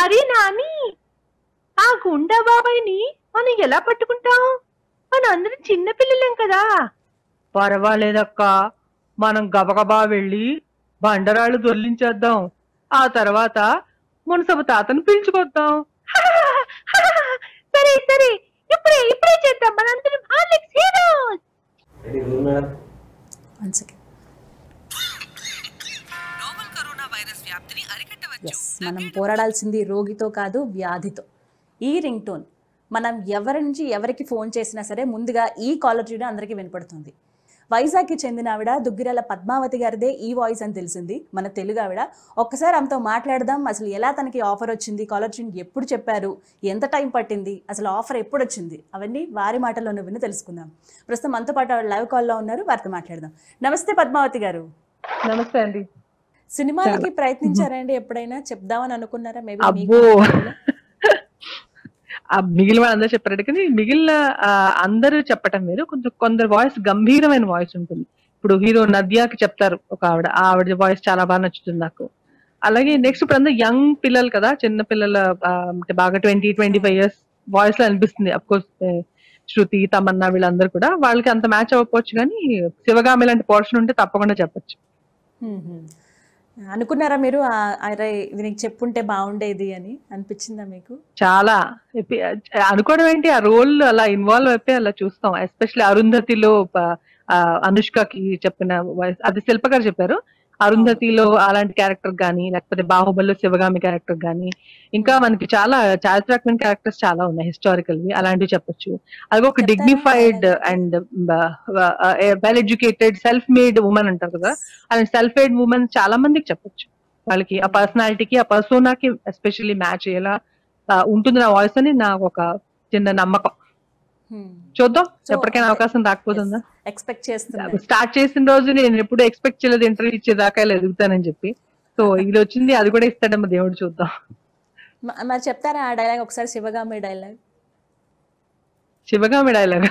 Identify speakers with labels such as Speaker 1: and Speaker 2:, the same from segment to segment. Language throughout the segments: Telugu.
Speaker 1: అరే నాని ఆ గుండా బాబాయ్ని మనం ఎలా పట్టుకుంటాం మన అందరం చిన్న పిల్లలేం కదా పర్వాలేదక్క మనం గబగబా వెళ్ళి బండరాళ్ళు దొర్లించేద్దాం ఆ తర్వాత మునసబు తాతను పిలుచుకొద్దాం సరే సరే ఇప్పుడే ఇప్పుడే చేద్దాం మనందరం Horlicks heroes
Speaker 2: ready rule madam
Speaker 3: one second
Speaker 4: novel corona virus వ్యాప్తిని అరికట్టవచ్చు
Speaker 3: ఎస్ మనం పోరాడాల్సింది రోగితో కాదు వ్యాధితో ఈ రింగ్ టోన్ మనం ఎవరి నుంచి ఎవరికి ఫోన్ చేసినా సరే ముందుగా ఈ కాలర్ ట్యూన్ అందరికీ వినపడుతుంది వైజాగ్కి చెందిన ఆవిడ దుగ్గిరాల పద్మావతి గారిదే ఈ వాయిస్ అని తెలిసింది మన తెలుగు ఆవిడ ఒక్కసారి ఆమెతో మాట్లాడదాం అసలు ఎలా తనకి ఆఫర్ వచ్చింది కాలర్ ట్యూన్ ఎప్పుడు చెప్పారు ఎంత టైం పట్టింది అసలు ఆఫర్ ఎప్పుడు వచ్చింది అవన్నీ వారి మాటల్లోనే విని తెలుసుకుందాం ప్రస్తుతం మనతో పాటు ఆవిడ లైవ్ కాల్లో ఉన్నారు వారితో మాట్లాడదాం నమస్తే పద్మావతి గారు
Speaker 1: నమస్తే అండి
Speaker 3: సినిమాలకి ప్రయత్నించారండి ఎప్పుడైనా చెప్దామని అనుకున్నారా మేబీ
Speaker 1: అబ్బో ఆ మిగిలిన వాళ్ళందరూ చెప్పారు కానీ మిగిలిన ఆ, అందరూ చెప్పటం వేరు కొంచెం కొందరు వాయిస్ గంభీరమైన వాయిస్ ఉంటుంది ఇప్పుడు హీరో నద్యాకి చెప్తారు ఒక ఆవిడ ఆ ఆవిడ వాయిస్ చాలా బాగా నచ్చుతుంది నాకు అలాగే నెక్స్ట్ ఇప్పుడు అందరూ యంగ్ పిల్లలు కదా చిన్న పిల్లల ఆ, అంటే బాగా twenty twenty five years voice లో అనిపిస్తుంది అఫ్ కోర్స్ శృతి తమన్నా వీళ్ళందరూ కూడా వాళ్ళకి అంత మ్యాచ్ అవ్వకపోవచ్చు కానీ శివగామి లాంటి పోర్షన్ ఉంటే తప్పకుండా చెప్పొచ్చు
Speaker 3: అనుకున్నారా మీరు ఆ- అరే ఇది నీకు చెప్పుంటే బాగుండేది అని అనిపించిందా మీకు
Speaker 1: చాలా ఎపి- అనుకోవడం ఏంటి ఆ రోల్ అలా ఇన్వాల్వ్ అయిపోయి అలా చూస్తాం ఎస్పెషల్లీ అరుంధతిలో ప- ఆ, అనుష్కకి చెప్పిన voice- అది శిల్ప గారు చెప్పారు అరుంధతిలో అలాంటి క్యారెక్టర్ గానీ లేకపోతే బాహుబలిలో శివగామి క్యారెక్టర్ గానీ ఇంకా మనకి చాలా చారిత్రాత్మక క్యారెక్టర్స్ చాలా ఉన్నాయి హిస్టారికల్ వి అలాంటివి చెప్పొచ్చు అలాగే ఒక
Speaker 3: చెప్తారా?
Speaker 1: Dignified and well educated self made women అంటారు కదా అలాంటి సెల్ఫ్ మేడ్ ఉమెన్ చాలా మందికి చెప్పొచ్చు వాళ్ళకి ఆ పర్సనాలిటీకి ఆ పర్సోనాకి ఎస్పెషల్లీ మ్యాచ్ అయ్యేలా ఆ, ఉంటుంది నా వాయిస్ అని నాకు ఒక చిన్న నమ్మకం చూద్దాం
Speaker 3: So,
Speaker 1: ఎప్పటికైనా అవకాశం రాకపోతుందా
Speaker 3: ఎక్స్పెక్ట్ చేస్తున్నా
Speaker 1: స్టార్ట్ చేసిన రోజు నేను ఎప్పుడు ఎక్స్పెక్ట్ చేయలేదు ఇంటర్వ్యూ ఇచ్చేదాకా ఇలా ఎదుగుతానని చెప్పి సో ఇది వచ్చింది అది కూడా ఇస్తాడేమో దేవుడు చూద్దాం
Speaker 3: మ- మరి చెప్తారా ఆ డైలాగ్ ఒకసారి Sivagami dialogue
Speaker 1: Sivagami dialogue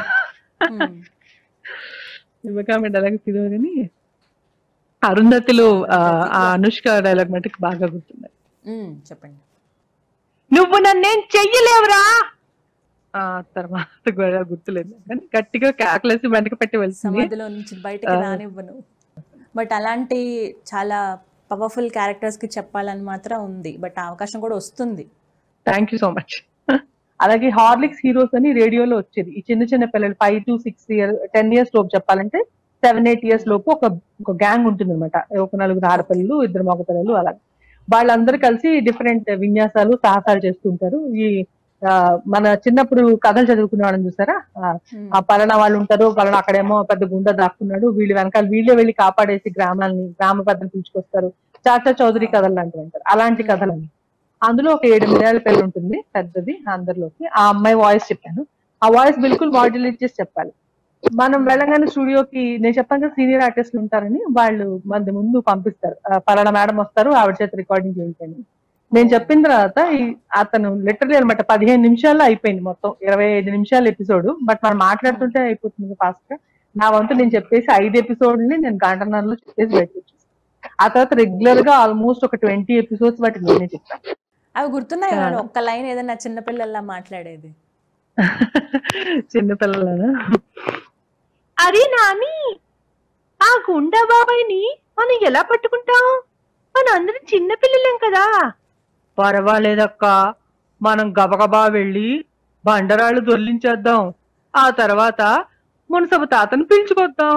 Speaker 1: Sivagami dialogue తెలియదు కానీ అరుంధతిలో ఆ, ఆ అనుష్క డైలాగ్ మటుకు బాగా గుర్తుంది
Speaker 3: చెప్పండి
Speaker 1: నువ్వు నన్నేం చెయ్యలేవురా ఆ తర్వాత కూడా గుర్తులేదు కానీ గట్టిగా కేకలేసి వెనక పెట్టి వెళ్తుంది
Speaker 3: సమాధిలో నుంచి బయటకి రానివ్వను బట్ అలాంటి చాలా పవర్ఫుల్ క్యారెక్టర్స్ కి చెప్పాలని మాత్రం ఉంది బట్ ఆ అవకాశం కూడా వస్తుంది
Speaker 1: థ్యాంక్ యూ సో మచ్ అలాగే హార్లిక్స్ హీరోస్ అని రేడియోలో వచ్చేది ఈ చిన్న చిన్న పిల్లలు five to six year ten years లోపు చెప్పాలంటే సెవెన్ ఎయిట్ ఇయర్స్ లోపు ఒక ఒక గ్యాంగ్ ఉంటుంది అనమాట ఒక నలుగురు ఆడపిల్లలు ఇద్దరు మగ పిల్లలు అలా వాళ్ళందరూ కలిసి డిఫరెంట్ విన్యాసాలు సాహసాలు చేస్తుంటారు ఈ ఆ, మన చిన్నప్పుడు కథలు చదువుకునే వాళ్ళని చూసారా ఆ, ఆ పలానా వాళ్ళు ఉంటారు పలానా అక్కడేమో పెద్ద గుండ దాక్కున్నాడు వీళ్ళు వెనకాల వీళ్ళే వెళ్ళి కాపాడేసి గ్రామాలని గ్రామ పెద్దలు పిలుచుకొస్తారు చాచా చౌదరి కథలు లాంటివి అంటారు అలాంటి కథలని అందులో ఒక ఏడు ఏళ్ళ పిల్ల ఉంటుంది పెద్దది అందరిలోకి ఆ అమ్మాయి వాయిస్ చెప్పాను ఆ వాయిస్ బిల్కుల్ మాడ్యులేట్ చేసి చెప్పాలి మనం వెళ్ళగానే స్టూడియోకి నేను చెప్పాను కదా సీనియర్ ఆర్టిస్టులు ఉంటారని వాళ్ళు మన ముందు పంపిస్తారు ఆ, పలానా మేడం వస్తారు ఆవిడ చేత రికార్డింగ్ చేయించండి నేను చెప్పిన తర్వాత ఈ- అతను లిటరలీ అనమాట పదిహేను నిమిషాల్లో అయిపోయింది మొత్తం ఇరవై ఐదు నిమిషాల ఎపిసోడ్ బట్ మనం మాట్లాడుతుంటే అయిపోతుంది ఫాస్ట్ గా నా వంతు నేను చెప్పేసి ఐదు ఎపిసోడ్ని నేను గంటన్నరలో చెప్పేసి బయటకు వచ్చేసాను ఆ తర్వాత రెగ్యులర్ గా ఆల్మోస్ట్ ఒక ట్వంటీ ఎపిసోడ్స్ వాటికి నేనే చెప్పాను
Speaker 3: అవి గుర్తున్నాయి
Speaker 1: ఆ.
Speaker 3: మేడం ఒక్క లైన్ ఏదైనా చిన్నపిల్లల్లా మాట్లాడేది
Speaker 1: చిన్నపిల్లలనా అరే నాని ఆ గుండా బాబాయ్ని మనం ఎలా పట్టుకుంటాం మన అందరం చిన్న పిల్లలేం కదా పర్వాలేదక్క మనం గబగబా వెళ్ళి బండరాళ్ళు దొర్లించేద్దాం ఆ తర్వాత మునసబు తాతను పిలుచుకొద్దాం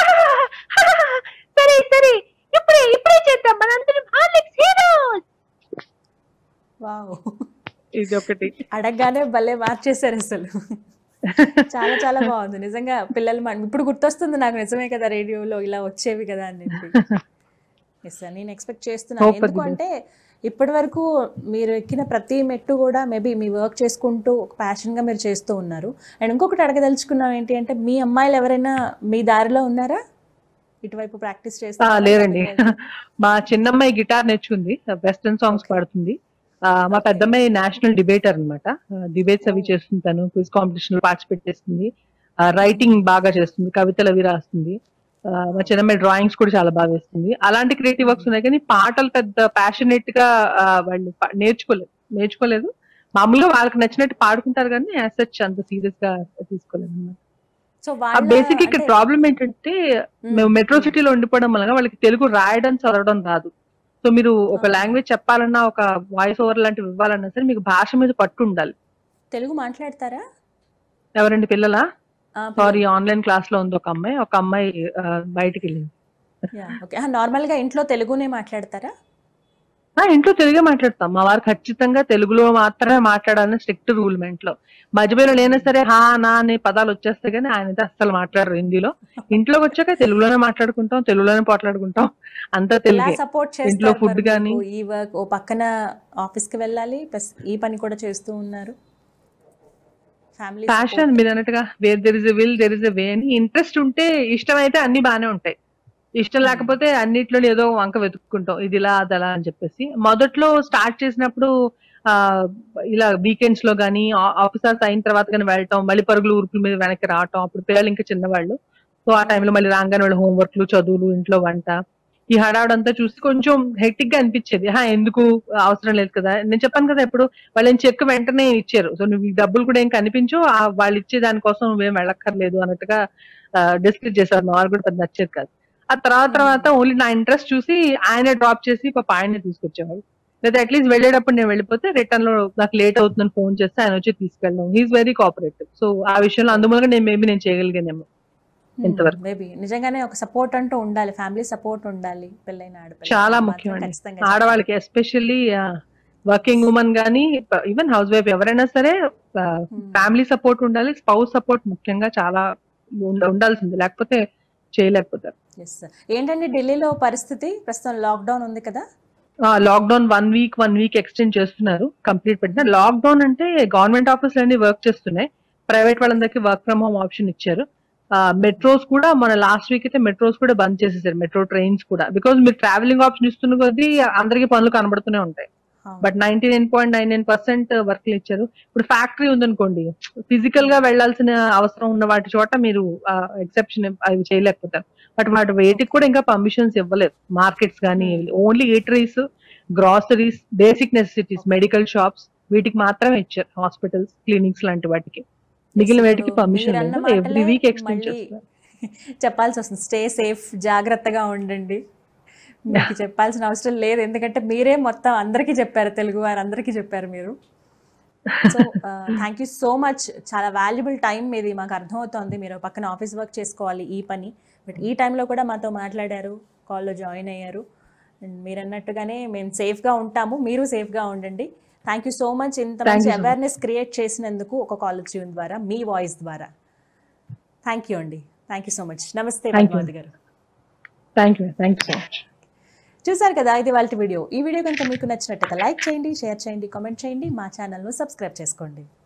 Speaker 1: సరే సరే ఇప్పుడే ఇప్పుడే చేద్దాం మనందరం హార్లిక్స్ హీరోస్
Speaker 3: వావ్
Speaker 1: ఇది ఒకటి
Speaker 3: అడగగానే భలే మార్చేశారు అసలు చాలా చాలా బాగుంది నిజంగా పిల్లలు మా- ఇప్పుడు గుర్తొస్తుంది నాకు నిజమే కదా రేడియోలో ఇలా వచ్చేవి కదా అని చెప్పి ఎస్ సార్ నేను ఎక్స్పెక్ట్ చేస్తున్నాను
Speaker 1: Hope అది
Speaker 3: ఎందుకంటే ఇప్పటి వరకు మీరు ఎక్కిన ప్రతి మెట్టు కూడా మేబీ మీ వర్క్ చేసుకుంటూ ఒక passion గా మీరు చేస్తూ ఉన్నారు అండ్ ఇంకొకటి అడగదలుచుకున్నాం ఏంటి అంటే మీ అమ్మాయిలు ఎవరైనా మీ దారిలో ఉన్నారా ఇటువైపు ప్రాక్టీస్
Speaker 1: ఆ,
Speaker 3: చేస్తారా
Speaker 1: లేరండి మా చిన్నమ్మాయి గిటార్ నేర్చుకుంది వెస్టర్న్ సాంగ్స్ పాడుతుంది ఆ, మా పెద్దమ్మాయి నేషనల్ డిబేటర్ అనమాట డిబేట్స్ అవి చేస్తుంటాను క్విజ్ కాంపిటీషన్ లో పార్టిసిపేట్ చేస్తుంది రైటింగ్ బాగా చేస్తుంది కవితలు అవి రాస్తుంది ఆ, మా చిన్నమ్మాయి డ్రాయింగ్స్ కూడా చాలా బాగా వేస్తుంది అలాంటి క్రియేటివ్ వర్క్స్ ఉన్నాయి కానీ పాటలు పెద్ద ప్యాషనేట్ గా ఆ, వాళ్ళు ప- నేర్చుకోలేదు నేర్చుకోలేదు మామూలుగా వాళ్ళకి నచ్చినట్టు పాడుకుంటారు కానీ యాజ్ సచ్ అంత సీరియస్ గా తీసుకోలేదు అన్నమాట.
Speaker 3: సో
Speaker 1: ఆ
Speaker 3: వాళ్ళ
Speaker 1: బేసిక్ ఇక్కడ
Speaker 3: అంటే-
Speaker 1: ప్రాబ్లం ఏంటంటే
Speaker 3: మ్మ్.
Speaker 1: మేము మెట్రో సిటీలో ఉండిపోవడం వల్ల వాళ్ళకి తెలుగు రాయడం చదవడం రాదు సో మీరు ఒక
Speaker 3: ఆ.
Speaker 1: లాంగ్వేజ్ చెప్పాలన్నా ఒక వాయిస్ ఓవర్ లాంటివి ఇవ్వాలన్నా సరే మీకు భాష మీద పట్టు ఉండాలి
Speaker 3: తెలుగు మాట్లాడతారా
Speaker 1: ఎవరండి పిల్లల
Speaker 3: ఆ,
Speaker 1: సారీ ఆన్లైన్ క్లాస్ లో ఉంది ఒక అమ్మాయి ఒక అమ్మాయి ఆ, బయటికి వెళ్ళింది
Speaker 3: యా, ఓకే ఆ, నార్మల్ గా ఇంట్లో తెలుగునే మాట్లాడతారా
Speaker 1: ఆ, ఇంట్లో తెలుగే మాట్లాడతాం మా వారు ఖచ్చితంగా తెలుగులో మాత్రమే మాట్లాడాలని స్ట్రిక్ట్ రూల్ మా ఇంట్లో మధ్యలో లేనా సరే హా నా అనే పదాలు వచ్చేస్తాయి కానీ ఆయన అయితే అస్సలు మాట్లాడరు హిందీలో ఇంట్లోకి వచ్చాక తెలుగులోనే మాట్లాడుకుంటాం తెలుగులోనే పోట్లాడుకుంటాం అంతా
Speaker 3: ఎలా
Speaker 1: తెలుగే
Speaker 3: సపోర్ట్
Speaker 1: ఇంట్లో
Speaker 3: చేస్తారు
Speaker 1: food
Speaker 3: మరి
Speaker 1: గానీ-
Speaker 3: మీకు? ఈ వర్క్ ఓ పక్కన ఆఫీస్ కి వెళ్ళాలి ప్లస్ ఈ పని కూడా చేస్తూ ఉన్నారు ఫ్యామిలీ
Speaker 1: ప్యాషన్ మీరు అన్నట్టుగా where there is a will there is a way అని ఇంట్రెస్ట్ ఉంటే ఇష్టం అయితే అన్ని బాగానే ఉంటాయి ఇష్టం లేకపోతే అన్నిట్లో ఏదో వంక వెతుక్కుంటాం ఇది ఇలా అది అలా అని చెప్పేసి మొదట్లో స్టార్ట్ చేసినప్పుడు ఆ ఇలా వీకెండ్స్ లో గానీ ఆఫీసర్స్ అయిన తర్వాత కానీ వెళ్ళటం మళ్ళీ పరుగులు ఉరుకుల మీద వెనక్కి రావటం అప్పుడు పిల్లలు ఇంకా చిన్నవాళ్ళు సో ఆ టైంలో మళ్ళీ రాగానే వాళ్ళు హోంవర్క్లు చదువులు ఇంట్లో వంట ఈ హడావుడంతా చూసి కొంచెం హెక్టిక్ గా అనిపించేది హా ఎందుకు అవసరం లేదు కదా నేను చెప్పాను కదా ఇప్పుడు వాళ్ళని చెక్ వెంటనే ఇచ్చారు సో నువ్వు ఈ డబ్బులు కూడా ఏం కనిపించు ఆ వాళ్ళు ఇచ్చే దానికోసం నువ్వేం వెళ్ళక్కర్లేదు అన్నట్టుగా డిస్కస్ చేశారు మా వారు కూడా పెద్ద నచ్చేది కాదు ఆ తర్వాత తర్వాత ఓన్లీ నా ఇంట్రెస్ట్ చూసి ఆయన డ్రాప్ చేసి పాప ఆయనే తీసుకొచ్చేవాడు లేదా అట్లీస్ట్ వెళ్ళేటప్పుడు నేను వెళ్ళిపోతే రిటర్న్ లో నాకు లేట్ అవుతుందని ఫోన్ చేస్తే ఆయన వచ్చి తీసుకెళ్ళడం హీఈస్ వెరీ కోఆపరేటివ్ సో ఆ విషయంలో అందుమూలంగా నేను మేబీ నేను చేయగలిగానేమో ఇంతవరకు.
Speaker 3: మేబీ నిజంగానే ఒక సపోర్ట్ అంటూ ఉండాలి ఫ్యామిలీ సపోర్ట్ ఉండాలి పెళ్ళైన ఆడపిల్ల
Speaker 1: చాలా
Speaker 3: మాత్రం
Speaker 1: ముఖ్యం అండి.
Speaker 3: ఖచ్చితంగా
Speaker 1: ఆడవాళ్ళకి ఎస్పెషల్లీ వర్కింగ్ ఉమెన్ గానీ ఈవెన్ హౌస్ వైఫ్ ఎవరైనా సరే
Speaker 3: Hmm.
Speaker 1: ఫ్యామిలీ సపోర్ట్ ఉండాలి స్పౌస్ సపోర్ట్ ముఖ్యంగా చాలా ఉండ- ఉండాల్సింది లేకపోతే చేయలేకపోతారు
Speaker 3: ఎస్ ఏంటండి ఢిల్లీలో పరిస్థితి ప్రస్తుతం లాక్డౌన్ ఉంది కదా
Speaker 1: lockdown one week one week extend చేస్తున్నారు కంప్లీట్ పెట్టిన లాక్డౌన్ అంటే గవర్నమెంట్ ఆఫీస్ అన్ని వర్క్ చేస్తున్నాయి ప్రైవేట్ వాళ్ళందరికీ వర్క్ ఫ్రమ్ హోమ్ ఆప్షన్ ఇచ్చారు మెట్రోస్ కూడా మన లాస్ట్ వీక్ అయితే మెట్రోస్ కూడా బంద్ చేసేసారు మెట్రో ట్రైన్స్ కూడా బికాజ్ మీరు ట్రావెలింగ్ ఆప్షన్ ఇస్తున్న కొద్దీ అందరికీ పనులు కనబడుతూనే ఉంటాయి
Speaker 3: అవును.
Speaker 1: But ninety nine point nine nine percent వర్క్లు ఇచ్చారు ఇప్పుడు ఫ్యాక్టరీ ఉందనుకోండి ఫిజికల్ గా వెళ్లాల్సిన అవసరం ఉన్న వాటి చోట మీరు ఎక్సెప్షన్ అవి చేయలేకపోతారు బట్ వాటి వేటికి కూడా ఇంకా పర్మిషన్స్ ఇవ్వలేదు మార్కెట్స్ కానీ only eateries groceries basic necessities medical shops వీటికి మాత్రమే ఇచ్చారు హాస్పిటల్స్ క్లినిక్స్ లాంటి వాటికి మిగిలిన వాటికి
Speaker 3: ఇప్పుడు
Speaker 1: పర్మిషన్
Speaker 3: మీరన్న
Speaker 1: లేదు ఎవ్రీ
Speaker 3: మాటలే
Speaker 1: వీక్ ఎక్స్టెండ్
Speaker 3: మళ్ళీ
Speaker 1: చేస్తారు
Speaker 3: చెప్పాల్సి వస్తుంది స్టే సేఫ్ జాగ్రత్తగా ఉండండి మీకు చెప్పాల్సిన అవసరం లేదు ఎందుకంటే మీరే మొత్తం అందరికీ చెప్పారు తెలుగు వారు అందరికీ చెప్పారు మీరు so thank you so much చాలా వాల్యుబుల్ టైం మీది మాకు అర్థమవుతోంది మీరు పక్కన ఆఫీస్ వర్క్ చేసుకోవాలి ఈ పని బట్ ఈ టైంలో కూడా మాతో మాట్లాడారు కాల్లో జాయిన్ అయ్యారు అండ్ మీరు అన్నట్టుగానే మేము సేఫ్గా ఉంటాము మీరు సేఫ్గా ఉండండి థ్యాంక్ యూ సో మచ్ ఇంత
Speaker 1: Thank
Speaker 3: మంచి
Speaker 1: you so much.
Speaker 3: Awareness create చేసినందుకు ఒక కాలేజ్ ట్యూన్ ద్వారా మీ వాయిస్ ద్వారా థ్యాంక్ యూ అండి థ్యాంక్ యూ సో మచ్ నమస్తే
Speaker 1: Thank you.
Speaker 3: Padmavathi garu
Speaker 1: thank you thank you so much
Speaker 3: చూసారు కదా ఇది వాళ్ళ వీడియో ఈ వీడియో కనుక మీకు నచ్చినట్టయితే లైక్ చేయండి షేర్ చేయండి కామెంట్ చేయండి మా ఛానల్ను సబ్స్క్రైబ్ చేసుకోండి